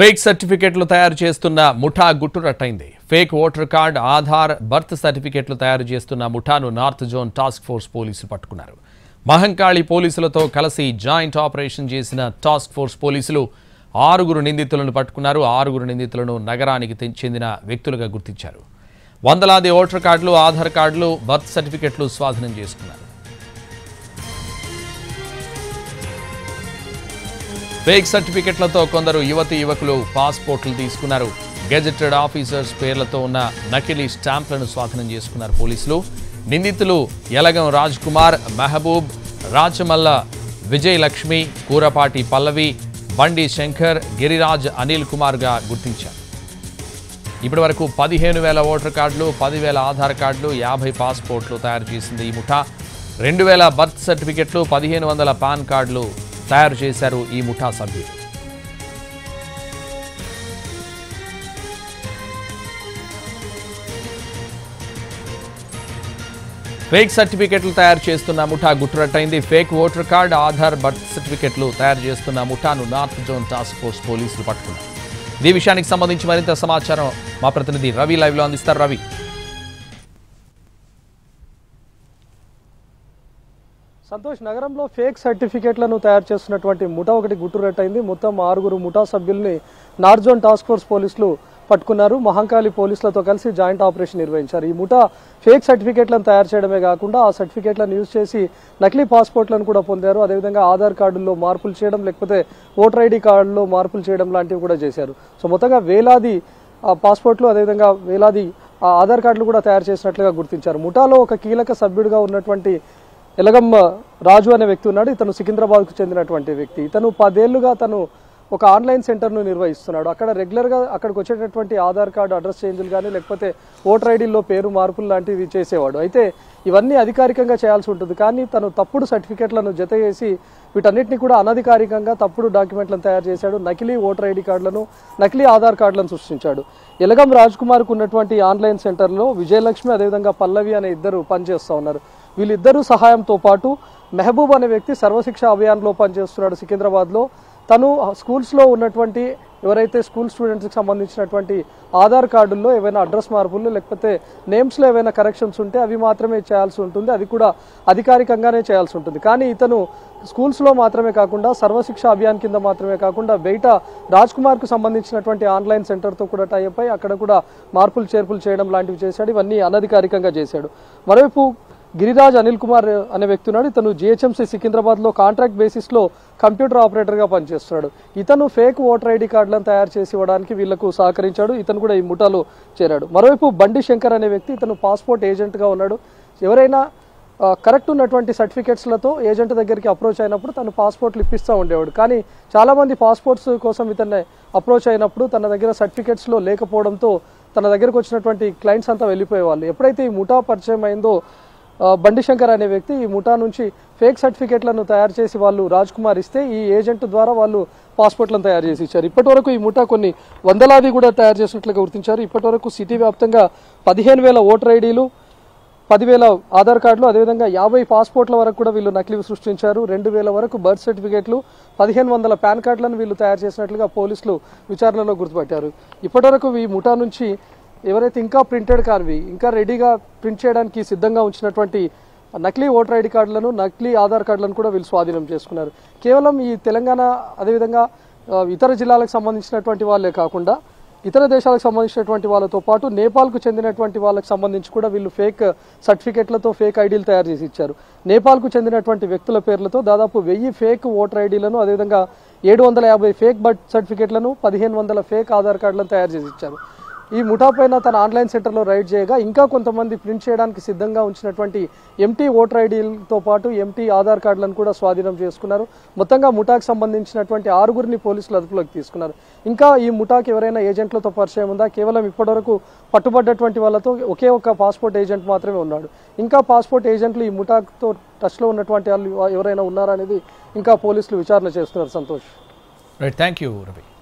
fake సర్టిఫికెట్లు తయారు చేస్తున్న ముఠా గుట్టురట్టయింది fake voter card Aadhaar birth సర్టిఫికెట్లు తయారు చేస్తున్న ముఠాను నార్త్ జోన్ టాస్క్ ఫోర్స్ పోలీసులు పట్టుకున్నారు మహంకాళి పోలీసులతో కలిసి జాయింట్ ఆపరేషన్ చేసిన టాస్క్ ఫోర్స్ పోలీసులు ఆరుగురు నిందితులను పట్టుకున్నారు ఆరుగురు నిందితులను నగరానికి తె- చెందిన వ్యక్తులుగా గుర్తించారు వందలాది ఓటర్ కార్డులు ఆధార్ కార్డులు బర్త్ సర్టిఫికెట్లు స్వాధీనం చేసుకున్నారు ఫేక్ సర్టిఫికెట్లతో కొందరు యువతి యువకులు పాస్పోర్ట్లు తీసుకున్నారు గెజెటెడ్ ఆఫీసర్స్ పేర్లతో ఉన్న నకిలీ స్టాంప్లను స్వాధీనం చేసుకున్నారు పోలీసులు నిందితులు యలగం రాజ్ కుమార్ మెహబూబ్ రాచమల్ల విజయలక్ష్మి కూరపాటి పల్లవి బండి శంకర్ గిరిరాజ్ అనిల్ కుమార్గా గుర్తించారు ఇప్పటి వరకు పదిహేను వేల ఓటర్ కార్డులు పదివేల ఆధార్ కార్డులు యాభై పాస్పోర్ట్లు తయారు చేసింది ఈ ముఠా రెండు వేల బర్త్ సర్టిఫికెట్లు పదిహేను వందల పాన్ కార్డులు తయారు చేశారు ఈ ముఠా సభ్యులు ఫేక్ సర్టిఫికెట్లు తయారు చేస్తున్న ముఠా గుట్టురట్టయింది fake voter card Aadhaar birth సర్టిఫికెట్లు తయారు చేస్తున్న ముఠాను నార్త్ జోన్ టాస్క్ ఫోర్స్ పోలీసులు పట్టుకున్నారు ఈ విషయానికి సంబంధించి మరింత సమాచారం మా ప్రతినిధి రవి లైవ్ లో అందిస్తారు రవి సంతోష్ నగరంలో ఫేక్ సర్టిఫికేట్లను తయారు చేస్తున్నటువంటి ముఠా ఒకటి గుట్టురట్టయింది మొత్తం ఆరుగురు ముఠా సభ్యుల్ని నార్జోన్ టాస్క్ ఫోర్స్ పోలీసులు పట్టుకున్నారు మహంకాళి పోలీసులతో కలిసి జాయింట్ ఆపరేషన్ నిర్వహించారు ఈ ముఠా ఫేక్ సర్టిఫికేట్లను తయారు చేయడమే కాకుండా ఆ సర్టిఫికేట్లను యూజ్ చేసి నకిలీ పాస్పోర్ట్లను కూడా పొందారు అదేవిధంగా ఆధార్ కార్డుల్లో మార్పులు చేయడం లేకపోతే ఓటర్ ఐడి కార్డుల్లో మార్పులు చేయడం లాంటివి కూడా చేశారు సో మొత్తంగా వేలాది ఆ, పాస్పోర్ట్లు అదేవిధంగా వేలాది ఆ, ఆధార్ కార్డులు కూడా తయారు చేసినట్లుగా గుర్తించారు ముఠాలో ఒక కీలక సభ్యుడిగా ఉన్నటువంటి ఎలగమ్మ రాజు అనే వ్యక్తి ఉన్నాడు ఇతను సికింద్రాబాద్కు చెందినటువంటి వ్యక్తి ఇతను పదేళ్లుగా తను ఒక ఆన్లైన్ సెంటర్ను నిర్వహిస్తున్నాడు అక్కడ రెగ్యులర్గా అక్కడికి వచ్చేటటువంటి ఆధార్ కార్డు అడ్రస్ చేంజ్లు కానీ లేకపోతే ఓటర్ ఐడీలో పేరు మార్పులు లాంటివి చేసేవాడు అయితే ఇవన్నీ అధికారికంగా చేయాల్సి ఉంటుంది కానీ తను తప్పుడు సర్టిఫికెట్లను జత చేసి వీటన్నిటిని కూడా అనధికారికంగా తప్పుడు డాక్యుమెంట్లను తయారు చేశాడు నకిలీ ఓటర్ ఐడి కార్డులను నకిలీ ఆధార్ కార్డులను సృష్టించాడు ఎలగం రాజ్ కుమార్కు ఉన్నటువంటి ఆన్లైన్ సెంటర్లో విజయలక్ష్మి అదేవిధంగా పల్లవి అనే ఇద్దరు పనిచేస్తూ ఉన్నారు వీళ్ళిద్దరూ సహాయంతో పాటు మెహబూబ్ అనే వ్యక్తి సర్వశిక్ష అభియాన్లో పనిచేస్తున్నాడు సికింద్రాబాద్లో తను స్కూల్స్లో ఉన్నటువంటి ఎవరైతే స్కూల్ స్టూడెంట్స్కి సంబంధించినటువంటి ఆధార్ కార్డుల్లో ఏవైనా అడ్రస్ మార్పులు లేకపోతే నేమ్స్లో ఏవైనా కరెక్షన్స్ ఉంటే అవి మాత్రమే చేయాల్సి ఉంటుంది అది కూడా అధికారికంగానే చేయాల్సి ఉంటుంది కానీ ఇతను స్కూల్స్లో మాత్రమే కాకుండా సర్వశిక్ష అభియాన్ కింద మాత్రమే కాకుండా బయట రాజ్ కుమార్కు సంబంధించినటువంటి ఆన్లైన్ సెంటర్తో కూడా టైప్ అయి అక్కడ కూడా మార్పులు చేర్పులు చేయడం లాంటివి చేశాడు ఇవన్నీ అనధికారికంగా చేశాడు మరోవైపు గిరిరాజ్ అనిల్ కుమార్ అనే వ్యక్తి ఉన్నాడు ఇతను జిహెచ్ఎంసీ సికింద్రాబాద్లో కాంట్రాక్ట్ బేసిస్లో కంప్యూటర్ ఆపరేటర్గా పనిచేస్తున్నాడు ఇతను ఫేక్ ఓటర్ ఐడి కార్డులను తయారు చేసి ఇవ్వడానికి వీళ్లకు సహకరించాడు ఇతను కూడా ఈ ముఠాలో చేరాడు మరోవైపు బండి శంకర్ అనే వ్యక్తి ఇతను పాస్పోర్ట్ ఏజెంట్గా ఉన్నాడు ఎవరైనా ఆ, కరెక్ట్ ఉన్నటువంటి సర్టిఫికేట్స్లతో ఏజెంట్ దగ్గరికి అప్రోచ్ అయినప్పుడు తను పాస్పోర్ట్లు ఇప్పిస్తూ ఉండేవాడు కానీ చాలామంది పాస్పోర్ట్స్ కోసం ఇతన్ని అప్రోచ్ అయినప్పుడు తన దగ్గర సర్టిఫికేట్స్లో లేకపోవడంతో తన దగ్గరకు వచ్చినటువంటి క్లయింట్స్ అంతా వెళ్ళిపోయేవాళ్ళు ఎప్పుడైతే ఈ ముఠా పరిచయం అయిందో ఆ, బండి శంకర్ అనే వ్యక్తి ఈ ముఠా నుంచి ఫేక్ సర్టిఫికేట్లను తయారు చేసి వాళ్ళు రాజ్ కుమార్ ఇస్తే ఈ ఏజెంట్ ద్వారా వాళ్ళు పాస్పోర్ట్లను తయారు చేసి ఇచ్చారు ఇప్పటి వరకు ఈ ముఠా కొన్ని వందలాది కూడా తయారు చేసినట్లుగా గుర్తించారు ఇప్పటి వరకు సిటీ వ్యాప్తంగా పదిహేను వేల ఓటర్ ఐడీలు పదివేల ఆధార్ కార్డులు అదేవిధంగా యాభై పాస్పోర్ట్ల వరకు కూడా వీళ్ళు నకిలీ సృష్టించారు రెండు వేల వరకు బర్త్ సర్టిఫికేట్లు పదిహేను వందల పాన్ కార్డులను వీళ్ళు తయారు చేసినట్లుగా పోలీసులు విచారణలో గుర్తుపట్టారు ఇప్పటివరకు ఈ ముఠా నుంచి ఎవరైతే ఇంకా ప్రింటెడ్ కానివి ఇంకా రెడీగా ప్రింట్ చేయడానికి సిద్ధంగా ఉంచినటువంటి నకిలీ ఓటర్ ఐడి కార్డులను నకిలీ ఆధార్ కార్డులను కూడా వీళ్ళు స్వాధీనం చేసుకున్నారు కేవలం ఈ తెలంగాణ అదేవిధంగా ఆ, ఇతర జిల్లాలకు సంబంధించినటువంటి వాళ్ళే కాకుండా ఇతర దేశాలకు సంబంధించినటువంటి వాళ్ళతో పాటు నేపాల్కు చెందినటువంటి వాళ్ళకి సంబంధించి కూడా వీళ్ళు ఫేక్ సర్టిఫికెట్లతో ఫేక్ ఐడీలు తయారు చేసి ఇచ్చారు నేపాల్కు చెందినటువంటి వ్యక్తుల పేర్లతో దాదాపు వెయ్యి ఫేక్ ఓటర్ ఐడీలను అదేవిధంగా ఏడు వందల యాభై ఫేక్ బర్త్ సర్టిఫికెట్లను పదిహేను వందల ఫేక్ ఆధార్ కార్డులను తయారు చేసి ఇచ్చారు ఈ ముఠా పైన తన ఆన్లైన్ సెంటర్లో రైడ్ చేయగా ఇంకా కొంతమంది ప్రింట్ చేయడానికి సిద్ధంగా ఉంచినటువంటి ఎంటీ ఓటర్ ఐడీలతో పాటు ఎంటీ ఆధార్ కార్డులను కూడా స్వాధీనం చేసుకున్నారు మొత్తంగా ముఠాకు సంబంధించినటువంటి ఆరుగురిని పోలీసులు అదుపులోకి తీసుకున్నారు ఇంకా ఈ ముఠాకి ఎవరైనా ఏజెంట్లతో పరిచయం ఉందా కేవలం ఇప్పటివరకు పట్టుబడ్డటువంటి వాళ్ళతో ఒకే ఒక పాస్పోర్ట్ ఏజెంట్ మాత్రమే ఉన్నాడు ఇంకా పాస్పోర్ట్ ఏజెంట్లు ఈ ముఠాతో టచ్లో ఉన్నటువంటి వాళ్ళు ఎవరైనా ఉన్నారా అనేది ఇంకా పోలీసులు విచారణ చేస్తున్నారు Santosh right thank you Ravi